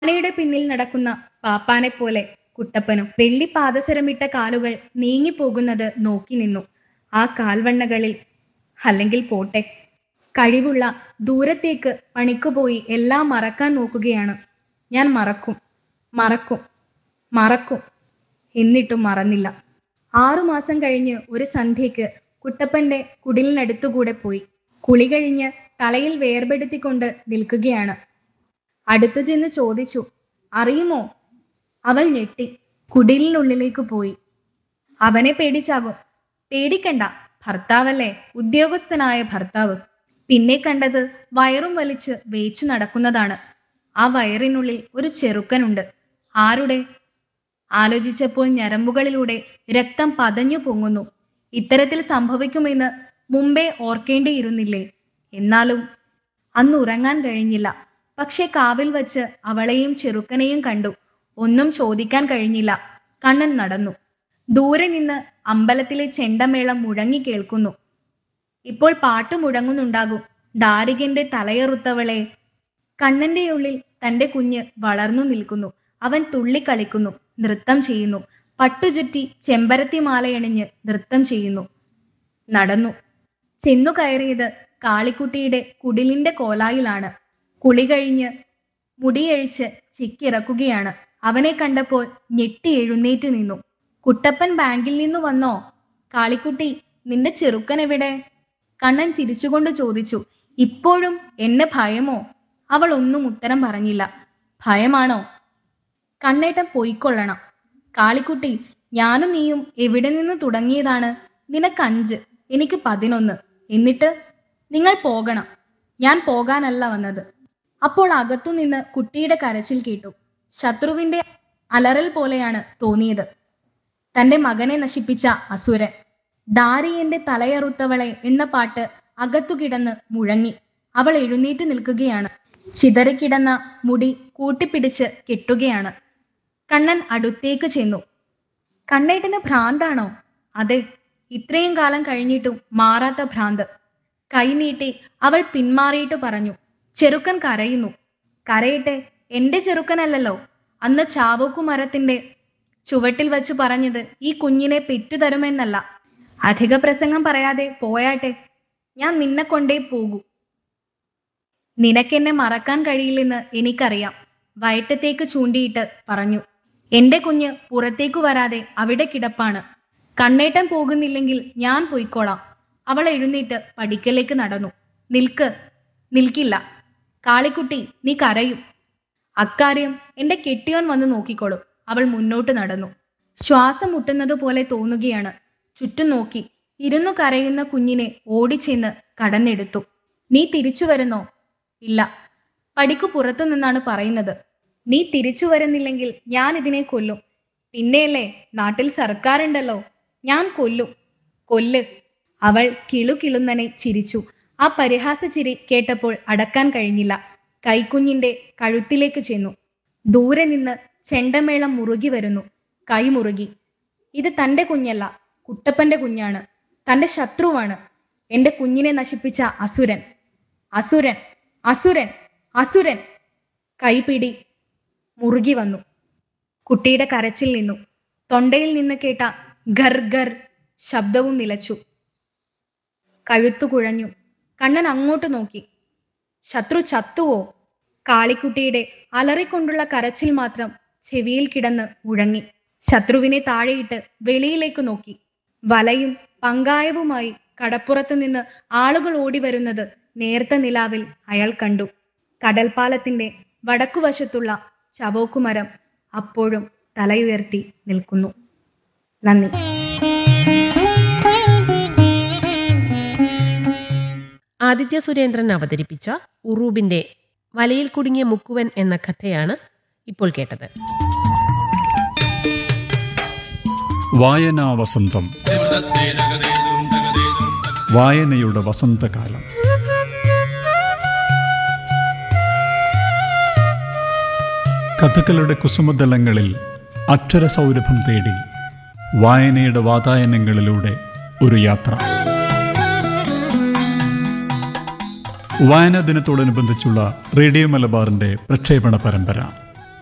ആനയുടെ പിന്നിൽ നടക്കുന്ന പാപ്പാനെ പോലെ കുട്ടപ്പനും വെള്ളി പാദസരമിട്ട കാലുകൾ നീങ്ങിപ്പോകുന്നത് നോക്കി നിന്നു ആ കാൽവണ്ണകളിൽ അല്ലെങ്കിൽ പോട്ടെ കഴിവുള്ള ദൂരത്തേക്ക് പണിക്കുപോയി എല്ലാം മറക്കാൻ നോക്കുകയാണ് ഞാൻ മറക്കും മറക്കും മറക്കും എന്നിട്ടും മറന്നില്ല ആറുമാസം കഴിഞ്ഞ് ഒരു സന്ധ്യയ്ക്ക് കുട്ടപ്പന്റെ കുടിലിനടുത്തുകൂടെ പോയി കുളി കഴിഞ്ഞ് തലയിൽ വേർപെടുത്തിക്കൊണ്ട് നിൽക്കുകയാണ് അടുത്തു ചെന്ന് ചോദിച്ചു അറിയുമോ അവൾ ഞെട്ടി കുടിലിനുള്ളിലേക്ക് പോയി അവനെ പേടിച്ചാകും പേടിക്കണ്ട ഭർത്താവല്ലേ ഉദ്യോഗസ്ഥനായ ഭർത്താവ് പിന്നെ കണ്ടത് വയറും വലിച്ച് വേച്ചു നടക്കുന്നതാണ് ആ വയറിനുള്ളിൽ ഒരു ചെറുക്കനുണ്ട് ആരുടെ ആലോചിച്ചപ്പോൾ ഞരമ്പുകളിലൂടെ രക്തം പതഞ്ഞു പൊങ്ങുന്നു ഇത്തരത്തിൽ സംഭവിക്കുമെന്ന് മുമ്പേ ഓർക്കേണ്ടിയിരുന്നില്ലേ എന്നാലും അന്ന് ഉറങ്ങാൻ കഴിഞ്ഞില്ല പക്ഷെ കാവിൽ വച്ച് അവളെയും ചെറുക്കനെയും കണ്ടു ഒന്നും ചോദിക്കാൻ കഴിഞ്ഞില്ല കണ്ണൻ നടന്നു ദൂരെ നിന്ന് അമ്പലത്തിലെ ചെണ്ടമേളം മുഴങ്ങി കേൾക്കുന്നു ഇപ്പോൾ പാട്ട് മുഴങ്ങുന്നുണ്ടാകും ദാരികന്റെ തലയറുത്തവളെ കണ്ണന്റെ ഉള്ളിൽ തന്റെ കുഞ്ഞ് വളർന്നു നിൽക്കുന്നു അവൻ തുള്ളിക്കളിക്കുന്നു നൃത്തം ചെയ്യുന്നു പട്ടുചുറ്റി ചെമ്പരത്തി മാലയണിഞ്ഞ് നൃത്തം ചെയ്യുന്നു നടന്നു ചെന്നു കയറിയത് കാളിക്കുട്ടിയുടെ കുടിലിന്റെ കോലായിലാണ് കുളി കഴിഞ്ഞ് മുടിയഴിച്ച് ചിക്കിറക്കുകയാണ് അവനെ കണ്ടപ്പോൾ ഞെട്ടി എഴുന്നേറ്റ് നിന്നു കുട്ടപ്പൻ ബാങ്കിൽ നിന്ന് വന്നോ കാളിക്കുട്ടി നിന്റെ ചെറുക്കൻ എവിടെ കണ്ണൻ ചിരിച്ചുകൊണ്ട് ചോദിച്ചു ഇപ്പോഴും എന്നെ ഭയമോ അവൾ ഒന്നും ഉത്തരം പറഞ്ഞില്ല ഭയമാണോ കണ്ണേട്ടൻ പോയിക്കൊള്ളണം കാളിക്കുട്ടി ഞാനും നീയും എവിടെ നിന്ന് തുടങ്ങിയതാണ് നിനക്ക് അഞ്ച് എനിക്ക് പതിനൊന്ന് എന്നിട്ട് നിങ്ങൾ പോകണം ഞാൻ പോകാനല്ല വന്നത് അപ്പോൾ അകത്തുനിന്ന് കുട്ടിയുടെ കരച്ചിൽ കേട്ടു ശത്രുവിന്റെ അലറൽ പോലെയാണ് തോന്നിയത് തന്റെ മകനെ നശിപ്പിച്ച അസുരൻ ദാരിയന്റെ തലയറുത്തവളെ എന്ന പാട്ട് അകത്തു കിടന്ന് മുഴങ്ങി അവൾ എഴുന്നേറ്റ് നിൽക്കുകയാണ് ചിതറിക്കിടന്ന മുടി കൂട്ടിപ്പിടിച്ച് കെട്ടുകയാണ് കണ്ണൻ അടുത്തേക്ക് ചെന്നു കണ്ണേട്ടന് ഭ്രാന്താണോ അതെ ഇത്രയും കാലം കഴിഞ്ഞിട്ടും മാറാത്ത ഭ്രാന്ത് കൈനീട്ടി അവൾ പിന്മാറിയിട്ട് പറഞ്ഞു ചെറുക്കൻ കരയുന്നു കരയട്ടെ എന്റെ ചെറുക്കനല്ലല്ലോ അന്ന് ചാവോക്കു മരത്തിന്റെ ചുവട്ടിൽ വച്ച് പറഞ്ഞത് ഈ കുഞ്ഞിനെ പെറ്റുതരുമെന്നല്ല അധിക പ്രസംഗം പറയാതെ പോയാട്ടെ ഞാൻ നിന്നെ കൊണ്ടേ പോകൂ നിനക്കെന്നെ മറക്കാൻ കഴിയില്ലെന്ന് എനിക്കറിയാം വയറ്റത്തേക്ക് ചൂണ്ടിയിട്ട് പറഞ്ഞു എന്റെ കുഞ്ഞ് പുറത്തേക്കു വരാതെ അവിടെ കിടപ്പാണ് കണ്ണേട്ടൻ പോകുന്നില്ലെങ്കിൽ ഞാൻ പോയിക്കോളാം അവൾ എഴുന്നേറ്റ് പടിക്കലേക്ക് നടന്നു നിൽക്ക് നിൽക്കില്ല കാളിക്കുട്ടി നീ കരയും അക്കാര്യം എന്റെ കെട്ടിയോൻ വന്ന് നോക്കിക്കോളും അവൾ മുന്നോട്ട് നടന്നു ശ്വാസം മുട്ടുന്നത് പോലെ തോന്നുകയാണ് ചുറ്റും നോക്കി ഇരുന്നു കരയുന്ന കുഞ്ഞിനെ ഓടിച്ചെന്ന് കടന്നെടുത്തു നീ തിരിച്ചു വരുന്നോ ഇല്ല പടിക്കു പുറത്തു നിന്നാണ് പറയുന്നത് നീ തിരിച്ചു വരുന്നില്ലെങ്കിൽ ഞാൻ ഇതിനെ കൊല്ലും പിന്നെയല്ലേ നാട്ടിൽ സർക്കാരുണ്ടല്ലോ ഞാൻ കൊല്ലും കൊല്ല് അവൾ കിളുകിളുന്നനെ ചിരിച്ചു ആ പരിഹാസ ചിരി കേട്ടപ്പോൾ അടക്കാൻ കഴിഞ്ഞില്ല കൈക്കുഞ്ഞിന്റെ കഴുത്തിലേക്ക് ചെന്നു ദൂരെ നിന്ന് ചെണ്ടമേളം മുറുകി വരുന്നു കൈ മുറുകി ഇത് തന്റെ കുഞ്ഞല്ല കുട്ടപ്പന്റെ കുഞ്ഞാണ് തന്റെ ശത്രുവാണ് എന്റെ കുഞ്ഞിനെ നശിപ്പിച്ച അസുരൻ അസുരൻ അസുരൻ അസുരൻ കൈപിടി മുറുകി വന്നു കുട്ടിയുടെ കരച്ചിൽ നിന്നു തൊണ്ടയിൽ നിന്ന് കേട്ട ഗർ ഗർ ശബ്ദവും നിലച്ചു കഴുത്തു കുഴഞ്ഞു കണ്ണൻ അങ്ങോട്ട് നോക്കി ശത്രു ചത്തുവോ കാളിക്കുട്ടിയുടെ അലറിക്കൊണ്ടുള്ള കരച്ചിൽ മാത്രം ചെവിയിൽ കിടന്ന് മുഴങ്ങി ശത്രുവിനെ താഴെയിട്ട് വെളിയിലേക്ക് നോക്കി വലയും പങ്കായവുമായി കടപ്പുറത്ത് നിന്ന് ആളുകൾ ഓടി വരുന്നത് നേർത്ത നിലാവിൽ അയാൾ കണ്ടു കടൽപ്പാലത്തിന്റെ വടക്കുവശത്തുള്ള ചവോക്കുമരം അപ്പോഴും തലയുയർത്തി നിൽക്കുന്നു നന്ദി ആദിത്യ സുരേന്ദ്രൻ അവതരിപ്പിച്ച ഉറൂബിന്റെ വലയിൽ കുടുങ്ങിയ മുക്കുവൻ എന്ന കഥയാണ് ഇപ്പോൾ കേട്ടത് വായനാ വസന്തം വായനയുടെ വസന്തകാലം കഥകളുടെ കുസുമതലങ്ങളിൽ അക്ഷരസൗരഭം തേടി വായനയുടെ വാതായനങ്ങളിലൂടെ ഒരു യാത്ര വായനാ ദിനത്തോടനുബന്ധിച്ചുള്ള റേഡിയോ മലബാറിന്റെ പ്രക്ഷേപണ പരമ്പര